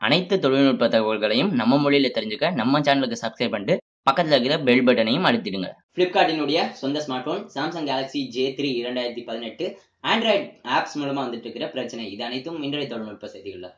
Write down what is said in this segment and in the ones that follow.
அனைத்து தொழில்நுட்ப தகவல்களையும் நம்ம மொழியில தெரிஞ்சுக்க நம்ம சேனலுக்கு சப்ஸ்கிரைப் பண்ணிட்டு பக்கத்துல இருக்கிற பெல் பட்டனையும் அழுத்திடுங்க பிளிப்கார்ட்டினுடைய சொந்த smart phone Samsung Galaxy J three இரண்டாயிரத்தி பதினெட்டு ஆண்ட்ராய்ட் ஆப்ஸ் மூலமா வந்துட்டு இருக்கிற பிரச்சனை இது அனைத்தும் இன்றைய தொழில்நுட்ப செய்திகள்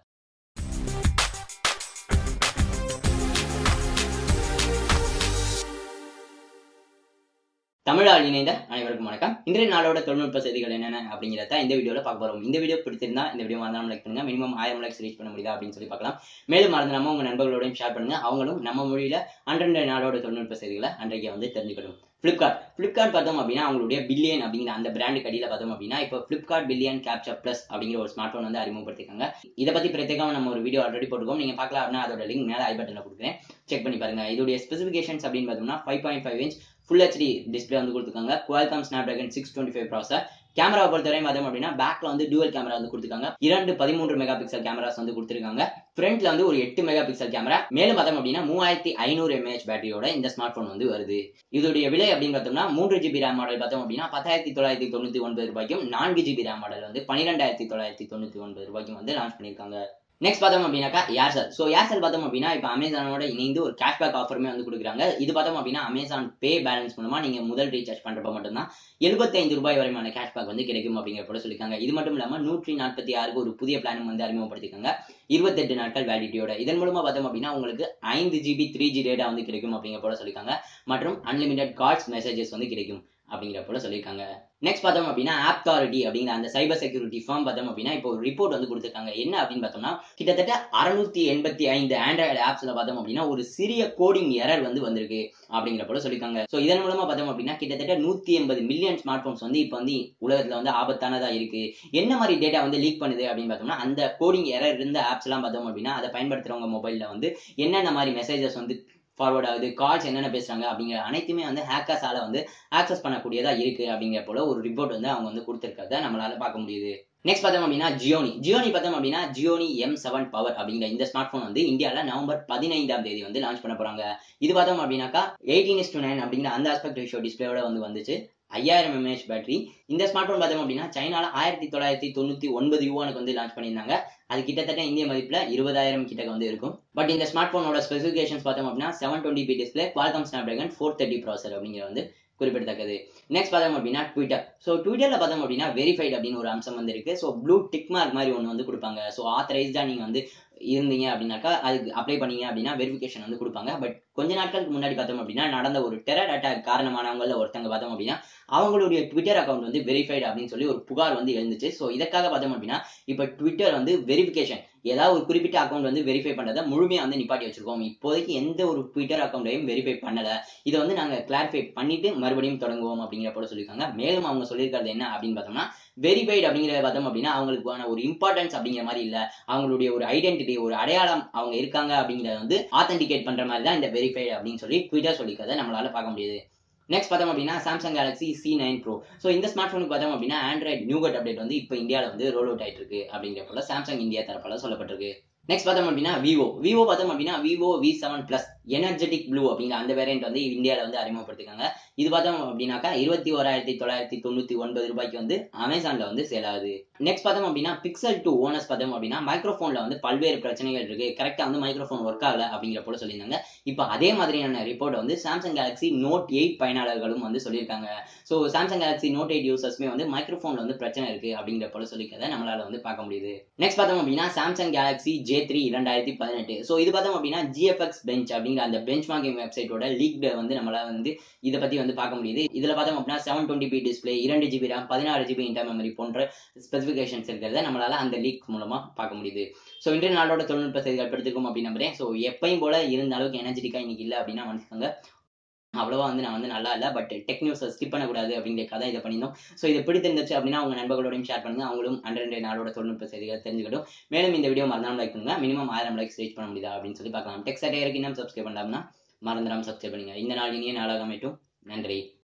தமிழால் இணைந்த அனைவருக்கும் வணக்கம் இன்றைய நாளோட தொழில்நுட்ப செய்திகள் என்னென்ன அப்படிங்கிறத இந்த வீடியோல பார்க்க போறோம் இந்த வீடியோ பிடிச்சிருந்தா இந்த வீடியோ மறந்தாம லைக் பண்ணுங்க மினிமம் ஆயிரம் லைக்ஸ் ரீச் பண்ண முடியுதா அப்படின்னு சொல்லி பார்க்கலாம் மேலும் மறந்துடாம உங்க நண்பர்களோடையும் ஷேர் பண்ணுங்க அவங்களும் நம்ம மொழியில அன்றண்ட நாளோட தொழில்நுட்ப செய்திகளை அன்றைக்கு வந்து தெரிஞ்சுக்கணும் ஃப்ளிப்கார்ட் ஃப்ளிப்கார்ட் பார்த்தோம் அப்படின்னா அவங்களுடைய பில்லியன் அப்படிங்கிற அந்த பிராண்டு கடியில் பார்த்தோம் அப்படின்னா இப்போ ஃப்ளிப்கார்ட் பில்லியன் கேப்சர் ப்ளஸ் அப்படிங்கிற ஒரு ஸ்மார்ட் ஃபோன் வந்து அறிமுகப்படுத்திருக்காங்க இதை பத்தி பிரத்யேகமாக நம்ம ஒரு வீடியோ ஆல்ரெடி போட்டுக்கோம் நீங்க பார்க்கலாம் அப்படின்னா அதோட லிங்க் மேலே ஐ பட்டனில் கொடுக்குறேன் செக் பண்ணி பாருங்க இதோடைய ஸ்பெசிஃபிகேஷன்ஸ் அப்படின்னு பார்த்தோம்னா five point five inch full HD display வந்து கொடுத்துருக்காங்க Qualcomm Snapdragon six twenty five processor camera பொறுத்தவரை பார்த்தோம் அப்படின்னா பேக்ல வந்து டூவல் கேமரா வந்து கொடுத்துருக்காங்க இரண்டு பதிமூன்று மெகா பிக்சல் கேமராஸ் வந்து கொடுத்துருக்காங்க ஃப்ரண்ட்ல வந்து ஒரு எட்டு மெகா பிக்சல் கேமரா மேலும் பார்த்தோம் அப்படின்னா மூவாயிரத்தி ஐநூறு எம்ஏஹெச் பேட்டரியோட இந்த ஸ்மார்ட் போன் வந்து வருது இதோடைய விலை அப்படின்னு பார்த்தோம்னா மூன்று ஜிபி ரேம் மாடல் பார்த்தோம் அப்படின்னா பத்தாயிரத்தி தொள்ளாயிரத்தி தொண்ணூத்தி ஒன்பது ரூபாய்க்கும் நான்கு ஜிபி ரேம் மாடல் வந்து பன்னிரெண்டாயிரத்தி தொள்ளாயிரத்தி தொண்ணூத்தி ஒன்பது ரூபாய்க்கும் வந்து லான்ச் பண்ணியிருக்காங்க நெக்ஸ்ட் பார்த்தோம் அப்படின்னாக்கா ஏர்செல் ஸோ ஏர்செல் பார்த்தோம் அப்படின்னா இப்போ அமேசானோட இணைந்து ஒரு கேஷ்பேக் ஆஃபருமே வந்து கொடுக்குறாங்க இது பார்த்தோம் அப்படின்னா அமேசான் பே பேலன்ஸ் மூலமா நீங்க முதல் ரீசார்ஜ் பண்றப்ப மட்டும்தான் எழுபத்தைந்து ரூபாய் வரைமான கேஷ்பேக் வந்து கிடைக்கும் அப்படிங்கிற போல சொல்லியிருக்காங்க இது மட்டும் இல்லாமல் நூற்றி நாற்பத்தி ஆறுக்கு ஒரு புதிய பிளானும் வந்து அறிமுகப்படுத்திருக்காங்க இருபத்தெட்டு நாட்கள் வேலிடிட்டியோட இதன் மூலமா பார்த்தோம் அப்படின்னா உங்களுக்கு ஐந்து ஜிபி த்ரீ ஜி டேட்டா வந்து கிடைக்கும் அப்படிங்கிற போல சொல்லியிருக்காங்க மற்றும் அன்லிமிடெட் கால்ஸ் மெசேஜஸ் வந்து கிடைக்கும் அப்படிங்கிற போல சொல்லியிருக்காங்க நெக்ஸ்ட் பார்த்தோம் அப்படின்னா ஆப்தாரிட்டி அப்படிங்கிற அந்த சைபர் செக்யூரிட்டி ஃபார்ம் பார்த்தோம் அப்படின்னா இப்போ ஒரு ரிப்போர்ட் வந்து கொடுத்துருக்காங்க என்ன அப்படின்னு பார்த்தோம்னா கிட்டத்தட்ட அறுநூத்தி எண்பத்தி ஐந்து ஆண்ட்ராய்டு ஆப்ஸ்ல பார்த்தோம் அப்படின்னா ஒரு சிறிய கோடிங் எரர் வந்து வந்திருக்கு அப்படிங்கிற போல சொல்லியிருக்காங்க ஸோ இதன் மூலமா பார்த்தோம் அப்படின்னா கிட்டத்தட்ட நூத்தி எண்பது மில்லியன் ஸ்மார்ட் போன்ஸ் வந்து இப்போ வந்து உலகத்துல வந்து ஆபத்தானதா இருக்கு என்ன மாதிரி டேட்டா வந்து லீக் பண்ணுது அப்படின்னு பார்த்தோம்னா அந்த கோடிங் எரர் இருந்த ஆப்ஸ் எல்லாம் பார்த்தோம் அப்படின்னா அதை பயன்படுத்துறவங்க மொபைல்ல வந்து என்னென்ன மாதிரி மெசேஜஸ் வந்து ஃபார்வர்ட் ஆகுது கால்ஸ் என்னென்ன பேசுறாங்க அப்படிங்கிற அனைத்துமே வந்து ஹேக்கர்ஸால வந்து ஆக்சஸ் பண்ணக்கூடியதா இருக்கு அப்படிங்கிற போல ஒரு ரிப்போர்ட் வந்து அவங்க வந்து கொடுத்துருக்கிறத நம்மளால பார்க்க முடியுது நெக்ஸ்ட் பார்த்தோம் அப்படின்னா ஜியோனி ஜியோனி பார்த்தோம் அப்படின்னா ஜியோனி எம் செவன் பவர் அப்படிங்கிற இந்த ஸ்மார்ட் போன் வந்து இந்தியாவில் நவம்பர் பதினைந்தாம் தேதி வந்து லான்ச் பண்ண போறாங்க இது பார்த்தோம் அப்படின்னாக்கா எயிட்டீன் இஸ் டு நைன் அப்படிங்கிற அந்த ஆஸ்பெக்ட் ரேஷியோ டிஸ்பிளேயோட வந்து வந்துச்சு ஐயாயிரம் எம்ஏஹெச் பேட்டரி இந்த ஸ்மார்ட் போன் பார்த்தோம் அப்படின்னா சைனால ஆயிரத்தி தொள்ளாயிரத்தி தொண்ணூத்தி ஒன்பது யூவானுக்கு வந்து லான்ச் பண்ணியிருந்தாங்க அது கிட்டத்தட்ட இந்திய மதிப்புல இருபதாயிரம் கிட்ட வந்து இருக்கும் பட் இந்த ஸ்மார்ட் போனோட ஸ்பெசிஃபிகேஷன்ஸ் பார்த்தோம் அப்படின்னா seven twenty P display Qualcomm Snapdragon four thirty processor அப்படிங்கிற வந்து குறிப்பிடத்தக்கது நெக்ஸ்ட் பார்த்தோம் அப்படின்னா ட்விட்டர் ஸோ ட்விட்டர்ல பார்த்தோம் அப்படின்னா வெரிஃபைட் அப்படின்னு ஒரு அம்சம் வந்து இருக்கு ஸோ ப்ளூ டிக் மார்க் மாதிரி ஒன்று வந்து கொடுப்பாங்க ஸோ ஆத்தரைஸ்டா நீங்க வந்து இருந்தீங்க அப்படின்னாக்கா அதுக்கு அப்ளை பண்ணீங்க அப்படின்னா வெரிஃபிகேஷன் வந்து கொடுப்பாங்க பட் கொஞ்ச நாட்களுக்கு முன்னாடி பார்த்தோம் அப்படின்னா நடந்த ஒரு டெரர் அட்டாக் காரணமானவங்கள ஒருத்தங்க பார்த்தோம் அப்படின்னா அவங்களுடைய ட்விட்டர் அக்கௌண்ட் வந்து வெரிஃபைடு அப்படின்னு சொல்லி ஒரு புகார் வந்து எழுந்துச்சு ஸோ இதற்காக பார்த்தோம் அப்படின்னா இப்போ ட்விட்டர் வந்து வெரிஃபிகேஷன் ஏதாவது ஒரு குறிப்பிட்ட அக்கௌண்ட் வந்து வெரிஃபை பண்றதை முழுமையாக வந்து நிப்பாட்டி வச்சிருக்கோம் இப்போதைக்கு எந்த ஒரு ட்விட்டர் அக்கௌண்ட்டையும் வெரிஃபை பண்ணல இதை வந்து நாங்கள் கிளாரிஃபை பண்ணிட்டு மறுபடியும் தொடங்குவோம் அப்படிங்கிற போல சொல்லியிருக்காங்க மேலும் அவங்க சொல்லியிருக்கிறது என்ன அப்படின்னு பார்த்தோம்னா வெரிஃபைடு அப்படிங்கிறத பார்த்தோம் அப்படின்னா அவங்களுக்கான ஒரு இம்பார்ட்டன்ஸ் அப்படிங்கிற மாதிரி இல்ல அவங்களுடைய ஒரு ஐடென்டிட்டி ஒரு அடையாளம் அவங்க இருக்காங்க அப்படிங்கிறத வந்து ஆத்தென்டிகேட் பண்ற மாதிரி தான் இந்த வெரிஃபைடு அப்படின்னு சொல்லி ட்விட்டர் சொல்லிக்கிறத நம்மளால பார்க்க முடியுது நெக்ஸ்ட் பார்த்தோம் அப்படின்னா Samsung Galaxy C nine pro so இந்த ஸ்மார்ட் ஃபோனுக்கு பார்த்தோம் அப்படின்னா ஆண்ட்ராய்ட் நியூகட் அப்டேட் வந்து இப்போ இந்தியாவில் வந்து ரோல் அவுட் ஆயிட்டு இருக்கு அப்படிங்கிற போல சாம்சங் இந்தியா தரப்பால சொல்லப்பட்டிருக்கு நெக்ஸ்ட் பார்த்தோம் அப்படின்னா விவோ விவோ பார்த்தோம் அப்படின்னா Vivo V seven plus energetic blue அப்படிங்கிற அந்த வேரியன்ட் வந்து இந்தியாவில் வந்து அறிமுகப்படுத்திருக்காங்க இது பார்த்தோம் அப்படின்னாக்கா இருபத்தி ஓராயிரத்தி தொள்ளாயிரத்தி தொண்ணூத்தி ஒன்பது ரூபாய்க்கு வந்து அமேசான்ல வந்து சேல் ஆகுது நெக்ஸ்ட் பார்த்தோம் அப்படின்னா பிக்சல் டூ ஓனர்ஸ் பார்த்தோம் அப்படின்னா மைக்ரோஃபோன்ல வந்து பல்வேறு பிரச்சனைகள் இருக்கு கரெக்டா வந்து மைக்ரோஃபோன் ஒர்க் ஆகல அப்படிங்கிற போல சொல்லியிருந்தாங்க இப்போ அதே மாதிரியான ரிப்போர்ட் வந்து சாம்சங் கேலக்ஸி நோட் எயிட் பயனாளர்களும் வந்து சொல்லியிருக்காங்க so Samsung Galaxy Note eight யூசர்ஸ்மே வந்து மைக்ரோஃபோன்ல வந்து பிரச்சனை இருக்கு அப்படிங்கிற போல சொல்லிக்கிறத நம்மளால வந்து பார்க்க முடியுது நெக்ஸ்ட் பார்த்தோம் அப்படின்னா சாம்சங் கேலக்ஸி ஜே த்ரீ இரண்டாயிரத்தி பதினெட்டு ஸோ இது பார்த்தோம் அப்படின்னா ஜிஎஃப்எக்ஸ் பெஞ்ச் அப்படிங்கிற அந்த பெஞ்ச் மார்க்கிங் வெப்சைட்டோட லீக் வந்து நம்மளால வந்து இதை பத்தி வந்து பார்க்க முடியுது இதுல பார்த்தோம் அப்படின்னா செவன் டுவெண்ட்டி பி டிஸ்பிளே இரண்டு ஜிபி ரேம் பதினாறு ஜிபி இன்டர் மெமரி போன்ற ஸ்பெசிஃபிகேஷன்ஸ் இருக்கிறத நம்மளால அந்த லீக் மூலமா பார்க்க முடியுது ஸோ இன்றைய நாளோட தொழில்நுட்ப செய்திகள் படுத்திருக்கும் அப்படின்னு நம்புறேன் ஸோ எப்பயும் போல இருந்த அளவுக்கு எனர்ஜெட்டிக்கா இன்னைக்கு இல்லை அப்படின்னா மனுஷங்க அவ்வளவா வந்து நான் வந்து நல்லா இல்லை பட் டெக் நியூஸை ஸ்கிப் பண்ணக்கூடாது அப்படிங்கிற கதை இதை பண்ணியிருந்தோம் ஸோ இது பிடித்திருந்துச்சு அப்படின்னா உங்க நண்பர்களோடையும் ஷேர் பண்ணுங்க அவங்களும் அன்றைய நாளோட தொழில்நுட்ப செய்திகளை தெரிஞ்சுக்கட்டும் மேலும் இந்த வீடியோ மறந்தாமல் லைக் பண்ணுங்க மினிமம் ஆயிரம் லைக்ஸ் ரீச் பண்ண முடியுதா அப்படின்னு சொல்லி பார்க்கலாம் டெக் சட்டையருக்கு இன்னும் சப்ஸ்கிரைப் பண்ணலாம்னா மறந்துடாம சப்ஸ்கிரைப் பண்ணுங்க இந்த நாள் இனிய நாளாக அமைட்டும் நன்றி